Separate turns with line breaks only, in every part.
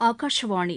ஆகாஷவாணி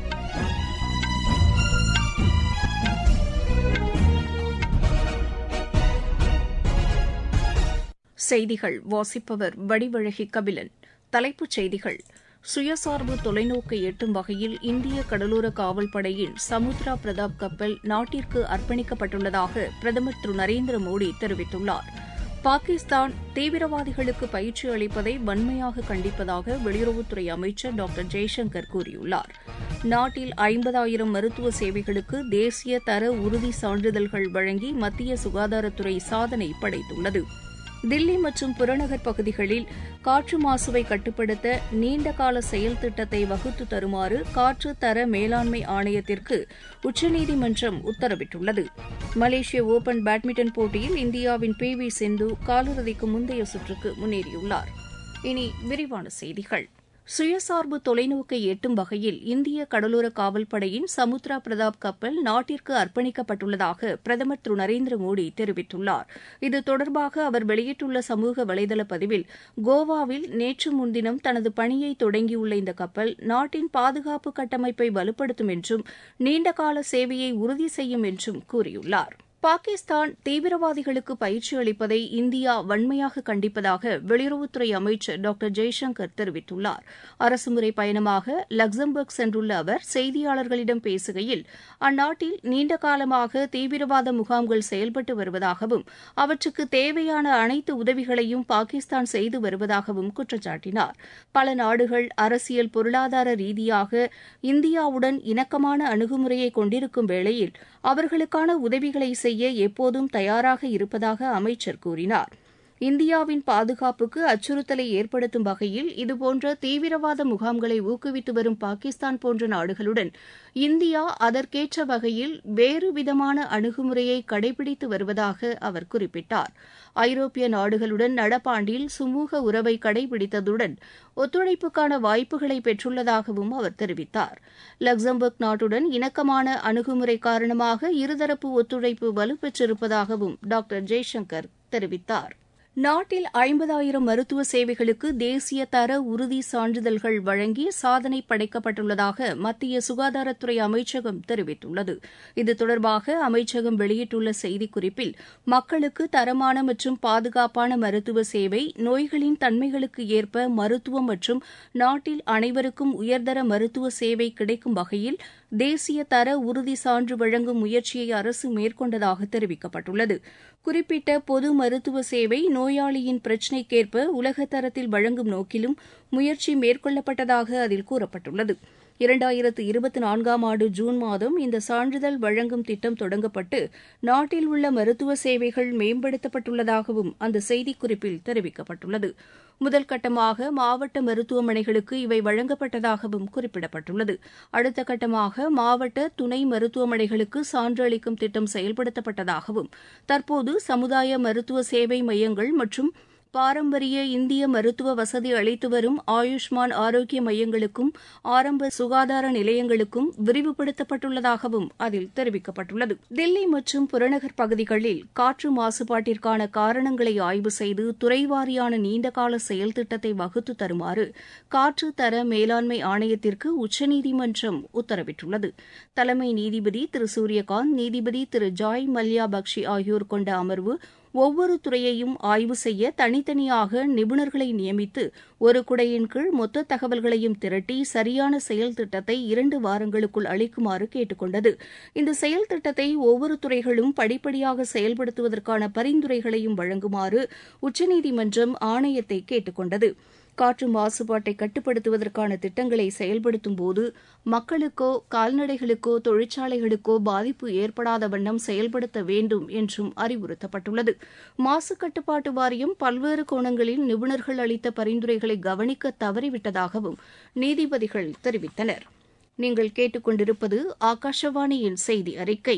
செய்திகள் வாசிப்பவர் வடிவழகி கபிலன் தலைப்புச் செய்திகள் சுயசார்பு தொலைநோக்கை எட்டும் வகையில் இந்திய கடலோர காவல்படையின் சமுத்ரா பிரதாப் கப்பல் நாட்டிற்கு அர்ப்பணிக்கப்பட்டுள்ளதாக பிரதமர் திரு நரேந்திர மோடி தெரிவித்துள்ளார் பாகிஸ்தான் தீவிரவாதிகளுக்கு பயிற்சி அளிப்பதை வன்மையாக கண்டிப்பதாக வெளியுறவுத்துறை அமைச்சர் டாக்டர் ஜெய்சங்கர் கூறியுள்ளார் நாட்டில் ஐம்பதாயிரம் மருத்துவ சேவைகளுக்கு தேசிய தர உறுதி சான்றிதழ்கள் வழங்கி மத்திய சுகாதாரத்துறை சாதனை படைத்துள்ளது தில்லி மற்றும் புறநகர் பகுதிகளில் காற்று மாசுவை கட்டுப்படுத்த நீண்டகால செயல் திட்டத்தை வகுத்து தருமாறு காற்று தர மேலாண்மை ஆணையத்திற்கு உச்சநீதிமன்றம் உத்தரவிட்டுள்ளது மலேசிய ஓபன் பேட்மிண்டன் போட்டியில் இந்தியாவின் பி வி சிந்து காலிறுதிக்கு முந்தைய சுற்றுக்கு முன்னேறியுள்ளார் இனி விரிவான செய்திகள் சுயசார்பு தொலைநோக்கை எட்டும் வகையில் இந்திய கடலோர காவல்படையின் சமுத்ரா பிரதாப் கப்பல் நாட்டிற்கு அர்ப்பணிக்கப்பட்டுள்ளதாக பிரதமர் திரு நரேந்திர மோடி தெரிவித்துள்ளார் இது தொடர்பாக அவர் வெளியிட்டுள்ள சமூக வலைதள பதிவில் கோவாவில் நேற்று முன்தினம் தனது பணியை தொடங்கியுள்ள இந்த கப்பல் நாட்டின் பாதுகாப்பு கட்டமைப்பை வலுப்படுத்தும் என்றும் நீண்டகால சேவையை உறுதி செய்யும் என்றும் கூறியுள்ளார் பாகிஸ்தான் தீவிரவாதிகளுக்கு பயிற்சி அளிப்பதை இந்தியா வன்மையாக கண்டிப்பதாக வெளியுறவுத்துறை அமைச்சர் டாக்டர் ஜெய்சங்கர் தெரிவித்துள்ளார் அரசுமுறை பயணமாக லக்சம்பர்க் சென்றுள்ள அவர் செய்தியாளர்களிடம் பேசுகையில் அந்நாட்டில் நீண்ட காலமாக தீவிரவாத முகாம்கள் செயல்பட்டு வருவதாகவும் அவற்றுக்கு தேவையான அனைத்து உதவிகளையும் பாகிஸ்தான் செய்து வருவதாகவும் குற்றம் சாட்டினார் பல நாடுகள் அரசியல் பொருளாதார ரீதியாக இந்தியாவுடன் இணக்கமான அணுகுமுறையை கொண்டிருக்கும் வேளையில் அவர்களுக்கான உதவிகளை செய்ய எப்போதும் தயாராக இருப்பதாக அமைச்சர் கூறினார் இந்தியாவின் பாதுகாப்புக்கு அச்சுறுத்தலை ஏற்படுத்தும் வகையில் இதுபோன்ற தீவிரவாத முகாம்களை ஊக்குவித்து வரும் பாகிஸ்தான் போன்ற நாடுகளுடன் இந்தியா அதற்கேற்ற வகையில் வேறு விதமான அணுகுமுறையை கடைபிடித்து வருவதாக அவர் குறிப்பிட்டார் ஐரோப்பிய நாடுகளுடன் நடப்பாண்டில் சுமூக உறவை கடைபிடித்ததுடன் ஒத்துழைப்புக்கான வாய்ப்புகளை பெற்றுள்ளதாகவும் அவர் தெரிவித்தார் லக்சம்பர்க் நாட்டுடன் இணக்கமான அணுகுமுறை காரணமாக இருதரப்பு ஒத்துழைப்பு வலுப்பெற்றிருப்பதாகவும் டாக்டர் ஜெய்சங்கர் தெரிவித்தார் நாட்டில் ஐம்பதாயிரம் மருத்துவ சேவைகளுக்கு தேசிய தர உறுதி சான்றிதழ்கள் வழங்கி சாதனை படைக்கப்பட்டுள்ளதாக மத்திய சுகாதாரத்துறை அமைச்சகம் தெரிவித்துள்ளது இது தொடர்பாக அமைச்சகம் வெளியிட்டுள்ள செய்திக்குறிப்பில் மக்களுக்கு தரமான மற்றும் பாதுகாப்பான மருத்துவ சேவை நோய்களின் தன்மைகளுக்கு ஏற்ப மருத்துவம் மற்றும் நாட்டில் அனைவருக்கும் உயர்தர மருத்துவ சேவை கிடைக்கும் வகையில் தேசிய தர உறுதி சான்று வழங்கும் முயற்சியை அரசு மேற்கொண்டதாக தெரிவிக்கப்பட்டுள்ளது குறிப்பிட்ட பொது மருத்துவ சேவை நோயாளியின் பிரச்சினைக்கேற்ப உலக தரத்தில் வழங்கும் நோக்கிலும் முயற்சி மேற்கொள்ளப்பட்டதாக அதில் கூறப்பட்டுள்ளது இரண்டாயிரத்து இருபத்தி நான்காம் ஆண்டு ஜூன் மாதம் இந்த சான்றிதழ் வழங்கும் திட்டம் தொடங்கப்பட்டு நாட்டில் உள்ள மருத்துவ சேவைகள் மேம்படுத்தப்பட்டுள்ளதாகவும் அந்த செய்திக்குறிப்பில் தெரிவிக்கப்பட்டுள்ளது முதல் கட்டமாக மாவட்ட மருத்துவமனைகளுக்கு இவை வழங்கப்பட்டதாகவும் குறிப்பிடப்பட்டுள்ளது அடுத்த கட்டமாக மாவட்ட துணை மருத்துவமனைகளுக்கு சான்று அளிக்கும் திட்டம் செயல்படுத்தப்பட்டதாகவும் தற்போது சமுதாய மருத்துவ சேவை மையங்கள் மற்றும் பாரம்பரிய இந்திய மருத்துவ வசதி அளித்து வரும் ஆயுஷ்மான் ஆரோக்கிய மையங்களுக்கும் ஆரம்ப சுகாதார நிலையங்களுக்கும் விரிவுபடுத்தப்பட்டுள்ளதாகவும் அதில் தெரிவிக்கப்பட்டுள்ளது தில்லி மற்றும் புறநகர் பகுதிகளில் காற்று மாசுபாட்டிற்கான காரணங்களை ஆய்வு செய்து துறைவாரியான நீண்டகால செயல் திட்டத்தை வகுத்து தருமாறு காற்று தர மேலாண்மை ஆணையத்திற்கு உச்சநீதிமன்றம் உத்தரவிட்டுள்ளது தலைமை நீதிபதி திரு சூரியகாந்த் நீதிபதி திரு ஜாய் மல்யா பக்ஷி ஆகியோர் கொண்ட அமர்வு ஒவ்வொரு துறையையும் ஆய்வு செய்ய தனித்தனியாக நிபுணர்களை நியமித்து ஒரு குடையின் கீழ் மொத்த தகவல்களையும் திரட்டி சரியான செயல் திட்டத்தை இரண்டு வாரங்களுக்குள் அளிக்குமாறு கேட்டுக் கொண்டது இந்த செயல் திட்டத்தை ஒவ்வொரு துறைகளும் படிப்படியாக செயல்படுத்துவதற்கான பரிந்துரைகளையும் வழங்குமாறு உச்சநீதிமன்றம் ஆணையத்தை கேட்டுக் கொண்டது காற்று மாசுபாட்டை கட்டுப்படுத்துவதற்கான திட்டங்களை செயல்படுத்தும் போது மக்களுக்கோ கால்நடைகளுக்கோ தொழிற்சாலைகளுக்கோ பாதிப்பு ஏற்படாத வண்ணம் செயல்படுத்த வேண்டும் என்றும் அறிவுறுத்தப்பட்டுள்ளது மாசு கட்டுப்பாட்டு வாரியம் பல்வேறு கோணங்களில் நிபுணர்கள் அளித்த பரிந்துரைகளை கவனிக்க தவறிவிட்டதாகவும் நீதிபதிகள் தெரிவித்தனர் நீங்கள் கேட்டுக்கொண்டிருப்பது ஆகாஷவாணியின் செய்தி அறிக்கை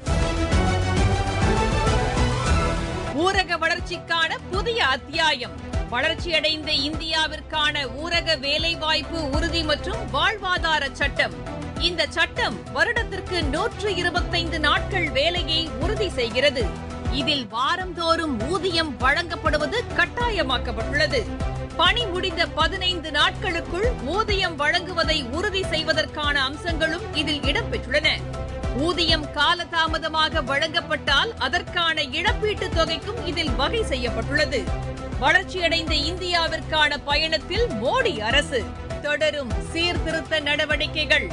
ஊரக வளர்ச்சிக்கான புதிய அத்தியாயம் வளர்ச்சியடைந்த இந்தியாவிற்கான ஊரக வேலைவாய்ப்பு உறுதி மற்றும் வாழ்வாதார சட்டம் இந்த சட்டம் வருடத்திற்கு நூற்று இருபத்தைந்து நாட்கள் வேலையை உறுதி செய்கிறது இதில் வாரந்தோறும் ஊதியம் வழங்கப்படுவது கட்டாயமாக்கப்பட்டுள்ளது பணி முடிந்த பதினைந்து நாட்களுக்குள் ஊதியம் வழங்குவதை உறுதி செய்வதற்கான அம்சங்களும் இதில் இடம்பெற்றுள்ளன ஊதியம் காலதாமதமாக வழங்கப்பட்டால் அதற்கான இழப்பீட்டுத் தொகைக்கும் இதில் வகை செய்யப்பட்டுள்ளது வளர்ச்சியடைந்த இந்தியாவிற்கான பயணத்தில் மோடி அரசு தொடரும் சீர்திருத்த நடவடிக்கைகள்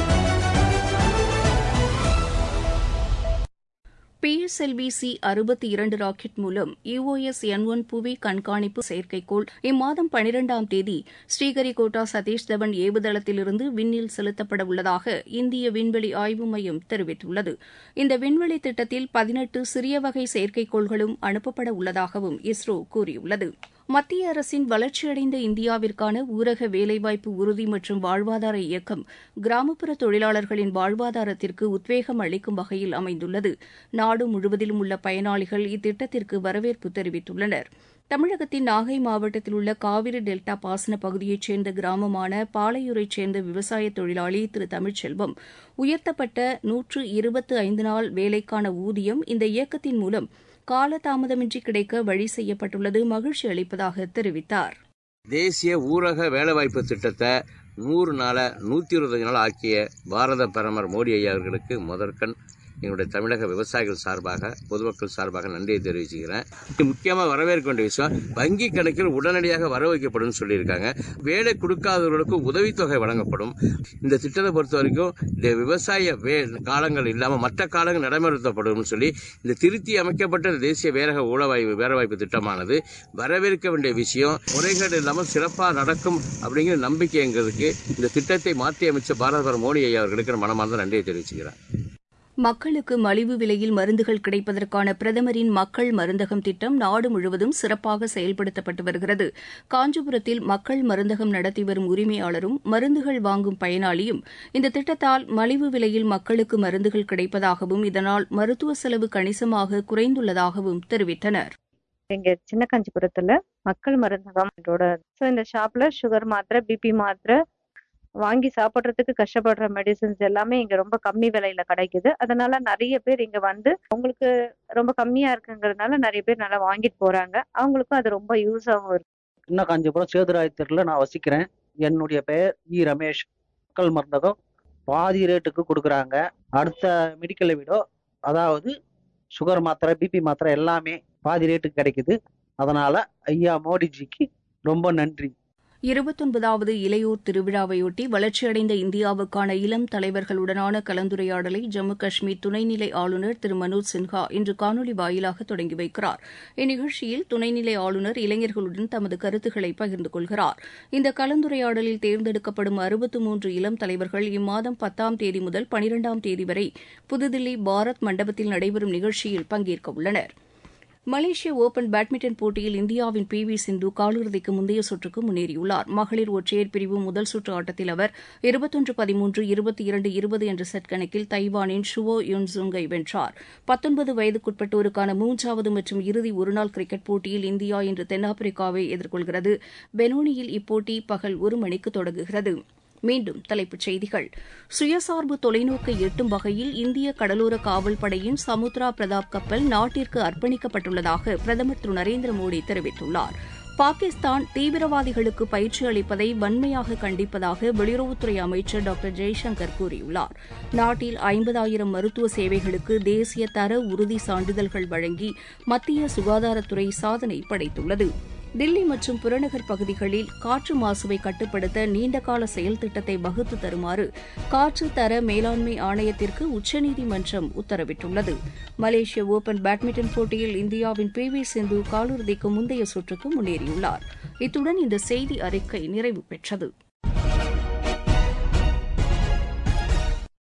பிஎஸ்எல்வி சி அறுபத்தி இரண்டு ராக்கெட் மூலம் யுஓஎஸ் என் ஒன் புவி கண்காணிப்பு செயற்கைக்கோள் இம்மாதம் பனிரெண்டாம் தேதி ஸ்ரீஹரிகோட்டா சதீஷ் தவன் ஏவுதளத்திலிருந்து விண்ணில் செலுத்தப்பட உள்ளதாக இந்திய விண்வெளி ஆய்வு மையம் தெரிவித்துள்ளது இந்த விண்வெளி திட்டத்தில் பதினெட்டு சிறிய வகை செயற்கைக்கோள்களும் அனுப்பப்பட உள்ளதாகவும் இஸ்ரோ கூறியுள்ளது மத்திய அரசின் வளர்ச்சியடைந்த இந்தியாவிற்கான ஊரக வேலைவாய்ப்பு உறுதி மற்றும் வாழ்வாதார இயக்கம் கிராமப்புற தொழிலாளர்களின் வாழ்வாதாரத்திற்கு உத்வேகம் அளிக்கும் வகையில் அமைந்துள்ளது நாடு முழுவதிலும் உள்ள பயனாளிகள் இத்திட்டத்திற்கு வரவேற்பு தெரிவித்துள்ளனர் தமிழகத்தின் நாகை மாவட்டத்தில் உள்ள காவிரி டெல்டா பாசன பகுதியைச் சேர்ந்த கிராமமான பாலையூரைச் சேர்ந்த விவசாய தொழிலாளி திரு தமிழ்ச்செல்வம் உயர்த்தப்பட்ட நூற்று இருபத்து ஐந்து நாள் வேலைக்கான ஊதியம் இந்த இயக்கத்தின் மூலம் காலதாமதமின்றி கிடைக்க வழி செய்யப்பட்டுள்ளது மகிழ்ச்சி அளிப்பதாக தெரிவித்தார்
தேசிய ஊரக வேலைவாய்ப்பு திட்டத்தை நூறு நாள நூற்றி இருபத்தஞ்சு நாள் ஆக்கிய பாரத பிரதமர் மோடி ஐயா அவர்களுக்கு முதற்கண் எங்களுடைய தமிழக விவசாயிகள் சார்பாக பொதுமக்கள் சார்பாக நன்றியை தெரிவிச்சுக்கிறேன் முக்கியமாக வரவேற்க வேண்டிய விஷயம் வங்கி கணக்கில் உடனடியாக வர வைக்கப்படும் சொல்லியிருக்காங்க வேலை கொடுக்காதவர்களுக்கு உதவித்தொகை வழங்கப்படும் இந்த திட்டத்தை பொறுத்த வரைக்கும் இந்த விவசாய வே காலங்கள் இல்லாமல் மற்ற காலங்கள் நடைமுறைப்படுத்தப்படும் சொல்லி இந்த திருத்தி அமைக்கப்பட்ட தேசிய வேரக ஊழவாய்ப்பு வேலைவாய்ப்பு திட்டமானது வரவேற்க வேண்டிய விஷயம் முறைகேடு இல்லாமல் சிறப்பாக நடக்கும் அப்படிங்கிற நம்பிக்கை எங்களுக்கு இந்த திட்டத்தை மாற்றி அமைச்ச பாரத பிரதமர் மோடி ஐயா அவர்களுக்கு மனமார்ந்த நன்றியை தெரிவிச்சுக்கிறேன்
மக்களுக்கு மலிவு விலையில் மருந்துகள் கிடைப்பதற்கான பிரதமரின் மக்கள் மருந்தகம் திட்டம் நாடு முழுவதும் சிறப்பாக செயல்படுத்தப்பட்டு வருகிறது காஞ்சிபுரத்தில் மக்கள் மருந்தகம் நடத்தி வரும் உரிமையாளரும் மருந்துகள் வாங்கும் பயனாளியும் இந்த திட்டத்தால் மலிவு விலையில் மக்களுக்கு மருந்துகள் கிடைப்பதாகவும் இதனால் மருத்துவ செலவு கணிசமாக குறைந்துள்ளதாகவும் தெரிவித்தனர்
இங்க சின்ன காஞ்சிபுரத்துல மக்கள் மருந்தகம் ஸோ இந்த ஷாப்ல சுகர் மாத்திரை பிபி மாத்திரை வாங்கி சாப்பிட்றதுக்கு கஷ்டப்படுற மெடிசின்ஸ் எல்லாமே இங்க ரொம்ப கம்மி விலையில கிடைக்குது அதனால நிறைய பேர் இங்க வந்து அவங்களுக்கு ரொம்ப கம்மியா இருக்குங்கிறதுனால நிறைய பேர் நல்லா வாங்கிட்டு போறாங்க அவங்களுக்கும் அது ரொம்ப யூஸாகவும் இருக்கு
சின்ன காஞ்சிபுரம் சேதுராய தெருல நான் வசிக்கிறேன் என்னுடைய பெயர் இ ரமேஷ் மக்கள் மருந்தகம் பாதி ரேட்டுக்கு கொடுக்குறாங்க அடுத்த மெடிக்கலை விட அதாவது சுகர் மாத்திரை பிபி மாத்திரை எல்லாமே பாதி ரேட்டுக்கு கிடைக்குது அதனால ஐயா மோடிஜிக்கு ரொம்ப நன்றி
இருபத்தொன்பதாவது இளையோர் திருவிழாவையொட்டி வளர்ச்சியடைந்த இந்தியாவுக்கான இளம் தலைவர்களுடனான கலந்துரையாடலை ஜம்மு காஷ்மீர் துணைநிலை ஆளுநர் திரு மனோஜ் சின்ஹா இன்று காணொலி வாயிலாக தொடங்கி வைக்கிறார் இந்நிகழ்ச்சியில் துணைநிலை ஆளுநர் இளைஞர்களுடன் தமது கருத்துக்களை பகிர்ந்து கொள்கிறார் இந்த கலந்துரையாடலில் தேர்ந்தெடுக்கப்படும் அறுபத்து மூன்று இளம் தலைவர்கள் இம்மாதம் பத்தாம் தேதி முதல் பனிரெண்டாம் தேதி வரை புதுதில்லி பாரத் மண்டபத்தில் நடைபெறும் நிகழ்ச்சியில் பங்கேற்க உள்ளனா் மலேசிய ஒபன் பேட்மிண்டன் போட்டியில் இந்தியாவின் பி வி சிந்து காலிறுதிக்கு முந்தைய சுற்றுக்கு முன்னேறியுள்ளார் மகளிர் ஒற்றையர் பிரிவு முதல் சுற்று ஆட்டத்தில் அவர் இருபத்தொன்று பதிமூன்று இருபத்தி இரண்டு இருபது என்ற செட் கணக்கில் தைவானின் ஷுவோ யுன்சுங்கை வென்றார் பத்தொன்பது வயதுக்குட்பட்டோருக்கான மூன்றாவது மற்றும் இறுதி ஒருநாள் கிரிக்கெட் போட்டியில் இந்தியா இன்று தென்னாப்பிரிக்காவை எதிர்கொள்கிறது பெனோனியில் இப்போட்டி பகல் ஒரு மணிக்கு தொடங்குகிறது மீண்டும் தலைப்புச் செய்திகள் சுயசார்பு தொலைநோக்கை எட்டும் வகையில் இந்திய கடலோர காவல் படையின் சமுத்ரா பிரதாப் கப்பல் நாட்டிற்கு அர்ப்பணிக்கப்பட்டுள்ளதாக பிரதமர் திரு நரேந்திர மோடி தெரிவித்துள்ளார் பாகிஸ்தான் தீவிரவாதிகளுக்கு பயிற்சி அளிப்பதை வன்மையாக கண்டிப்பதாக வெளியுறவுத்துறை அமைச்சர் டாக்டர் ஜெய்சங்கர் கூறியுள்ளார் நாட்டில் ஐம்பதாயிரம் மருத்துவ சேவைகளுக்கு தேசிய தர உறுதி சான்றிதழ்கள் வழங்கி மத்திய சுகாதாரத்துறை சாதனை படைத்துள்ளது தில்லி மற்றும் புறநகர் பகுதிகளில் காற்று மாசுவை கட்டுப்படுத்த நீண்டகால செயல் திட்டத்தை வகுத்து தருமாறு காற்று தர மேலாண்மை ஆணையத்திற்கு உச்சநீதிமன்றம் உத்தரவிட்டுள்ளது மலேசிய ஓபன் பேட்மிண்டன் போட்டியில் இந்தியாவின் பி வி சிந்து காலிறுதிக்கு முந்தைய சுற்றுக்கு முன்னேறியுள்ளார் இத்துடன் இந்த செய்தி அறிக்கை நிறைவு பெற்றது